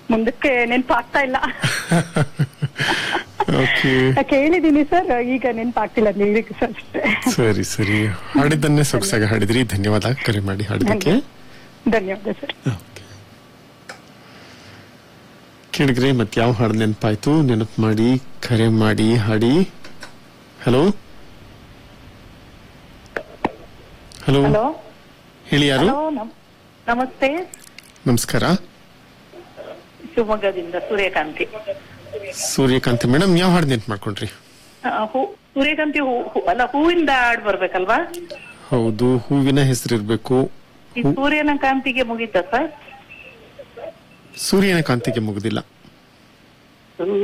ಮುಂದಕ್ಕೆ ನೆನ್ಪಾಗ್ತಾ ಇಲ್ಲ ಓಕೆ ಕೇಳಿದೀನಿ ಸರ್ ಈಗ ನೆನ್ಪಾಗ್ತಿಲ್ಲ ಲಿರಿಕ್ಸ್ ಅಷ್ಟೇ ಸರಿ ಸರಿ ಹಾಡಿದ್ದನ್ನೇ ಸೊಗಸಾಗಿ ಹಾಡಿದ್ರಿ ಧನ್ಯವಾದ ಕರೆ ಮಾಡಿ ಹಾಡಿದ್ದಕ್ಕೆ ಧನ್ಯವಾದ ಸರ್ ಕೇಳಿದ್ರಿ ಮತ್ತೆ ಯಾವ ಹಾಡು ನೆನಪಾಯ್ತು ನೆನಪು ಮಾಡಿ ಕರೆ ಮಾಡಿ ಹಾಡಿ ಹಲೋ ಹಲೋ ಹಲೋ ಹೇಳಿ ಯಾರು ಹಲೋ ನಮಸ್ತೆ ನಮಸ್ಕಾರ ಶಿವಮೊಗ್ಗದಿಂದ ಸೂರ್ಯಕಾಂತಿ ಸೂರ್ಯಕಾಂತ್ ಮೇಡಮ್ ಯಾವ ಹಾಡು ನೆನ್ಪು ಮಾಡ್ಕೊಂಡ್ರಿ ಆ, ಹೂ ಸೂರ್ಯಕಾಂತಿ ಹೂ ಹೂ- ಅಲ್ಲ ಹೂವಿಂದ ಹಾಡ್ ಬರ್ಬೇಕಲ್ವಾ ಹೌದು ಹೂವಿನ ಹೆಸರಿರ್ಬೇಕು ಈ ಸೂರ್ಯನ ಕಾಂತಿಗೆ ಮುಗೀತಾ ಸರ್ ಸೂರ್ಯನ ಕಾಂತಿಗೆ ಮುಗುದಿಲ್ಲ